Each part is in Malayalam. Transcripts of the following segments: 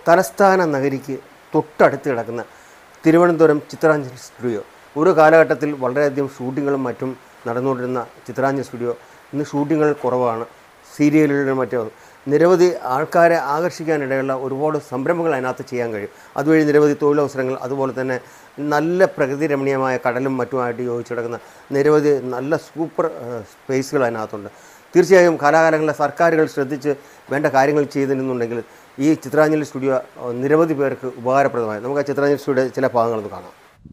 തലസ്ഥാന നഗരിക്ക് തൊട്ടടുത്ത് കിടക്കുന്ന തിരുവനന്തപുരം ചിത്രാഞ്ജലി സ്റ്റുഡിയോ ഒരു കാലഘട്ടത്തിൽ വളരെയധികം ഷൂട്ടിങ്ങുകളും മറ്റും നടന്നുകൊണ്ടിരുന്ന ചിത്രാഞ്ജലി സ്റ്റുഡിയോ ഇന്ന് ഷൂട്ടിങ്ങുകൾ കുറവാണ് സീരിയലുകളിലും മറ്റും നിരവധി ആൾക്കാരെ ആകർഷിക്കാനിടയുള്ള ഒരുപാട് സംരംഭങ്ങൾ അതിനകത്ത് ചെയ്യാൻ കഴിയും അതുവഴി നിരവധി തൊഴിലവസരങ്ങൾ അതുപോലെ തന്നെ നല്ല പ്രകൃതി രമണീയമായ കടലും മറ്റുമായിട്ട് യോജിച്ച് കിടക്കുന്ന നിരവധി നല്ല സൂപ്പർ ഏഹ്, സ്പേസുകൾ അതിനകത്തുണ്ട് തീർച്ചയായും കാലാകാലങ്ങളിലെ സർക്കാരുകൾ ശ്രദ്ധിച്ച് വേണ്ട കാര്യങ്ങൾ ചെയ്തിരുന്നുണ്ടെങ്കിൽ ഈ ചിത്രാഞ്ജലി സ്റ്റുഡിയോ ഏഹ്, നിരവധി പേർക്ക് ഉപകാരപ്രദമായി നമുക്ക് ആ ചിത്രാഞ്ജലി സ്റ്റുഡിയോ ചില ഭാഗങ്ങളൊന്ന് കാണാം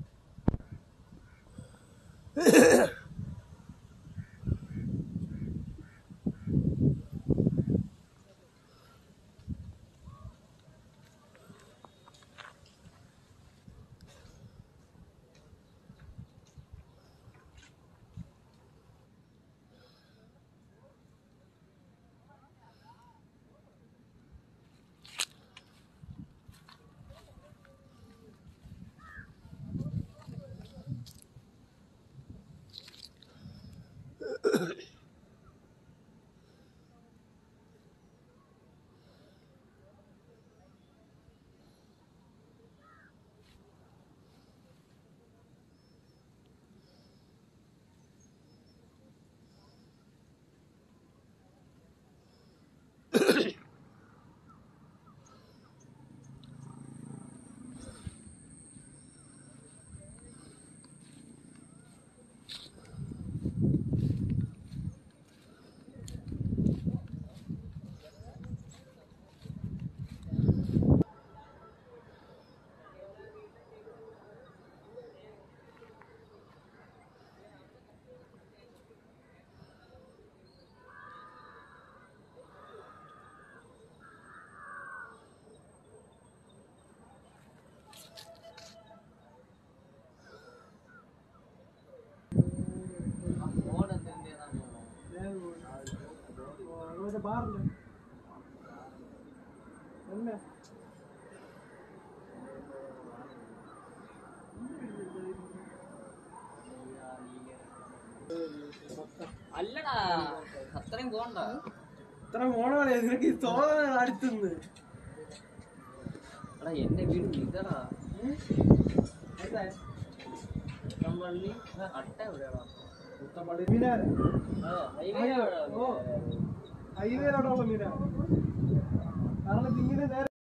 അല്ലടാ അത്രയും പോണ്ട ഇത്ര മോണോളെ നിനക്ക് ഈ തോന്നണ അടുത്തുനിന്ന് എടാ എന്റെ വീട് ഇതടാ പള്ളി അട്ട എവിടെയാടാ മിനാര ആ, highway എവിടെയാ? ഓ ഹൈവേയിലോട്ടുള്ള മിനാര കാരണം ഇങ്ങനെ നേരെ